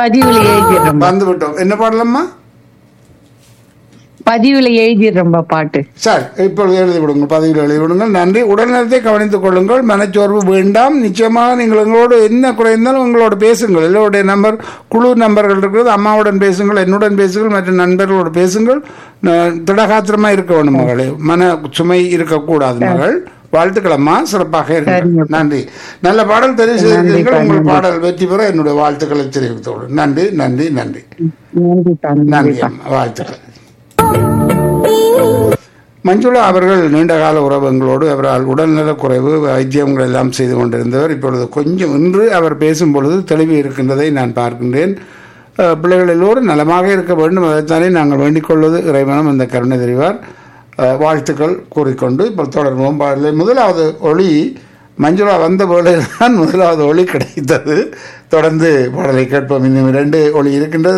பதிவுல எழுதிடுறோம்பா வந்து விட்டோம் என்ன பாடலம்மா பதிவுல எழுதிடுறோம்பா பாட்டு சார் இப்பொழுது எழுதி விடுங்கள் பதிவில் எழுதி விடுங்கள் நன்றி உடல்நலத்தை கவனித்துக் கொள்ளுங்கள் மனச்சோர்வு வேண்டாம் நிச்சயமாக நீங்கள் எங்களோடு என்ன குறை இருந்தாலும் உங்களோட பேசுங்கள் எல்லோருடைய நம்பர் குழு நம்பர்கள் இருக்கிறது அம்மாவுடன் பேசுங்கள் என்னுடன் பேசுங்கள் மற்ற நண்பர்களோடு பேசுங்கள் ந- திடகாத்திரமா இருக்க வேண்டும் மகளே மன சுமை இருக்கக்கூடாது மகள் வாழ்த்துக்கள் அம்மா சிறப்பாக இருங்கள் சரிங்க. நன்றி நல்ல பாடல் தெரிவு செய்திருக்கீர்கள் உங்கள் பாடல் வெற்றி பெற என்னுடைய வாழ்த்துக்களை தெரிவித்தோடு நன்றி நன்றி நன்றி நன்றிப்பா நன்றி நன்றிப்பா அம்மா வாழ்த்துக்கள் மஞ்சுளா அவர்கள் நீண்ட கால உறவுகளோடு அவரால் உடல்நலக் குறைவு வைத்தியங்கள் எல்லாம் செய்து கொண்டிருந்தவர் இப்பொழுது கொஞ்சம் இன்று அவர் பேசும் பொழுது தெளிவு இருக்கின்றதை நான் பார்க்கின்றேன் அஹ், பிள்ளைகள் எல்லோரும் நலமாக இருக்க வேண்டும் அதைத்தானே நாங்கள் வேண்டிக் கொள்வது இறைவனும் அந்த கருணை தெரிவார் அஹ், வாழ்த்துக்கள் கூறிக்கொண்டு இப்போ தொடர்போம் பாடலை முதலாவது ஒளி மஞ்சுளா வந்த வேளையில் தான் முதலாவது ஒளி கிடைத்தது தொடர்ந்து பாடலை கேட்போம் இன்னும் இரண்டு ஒளி இருக்கின்றது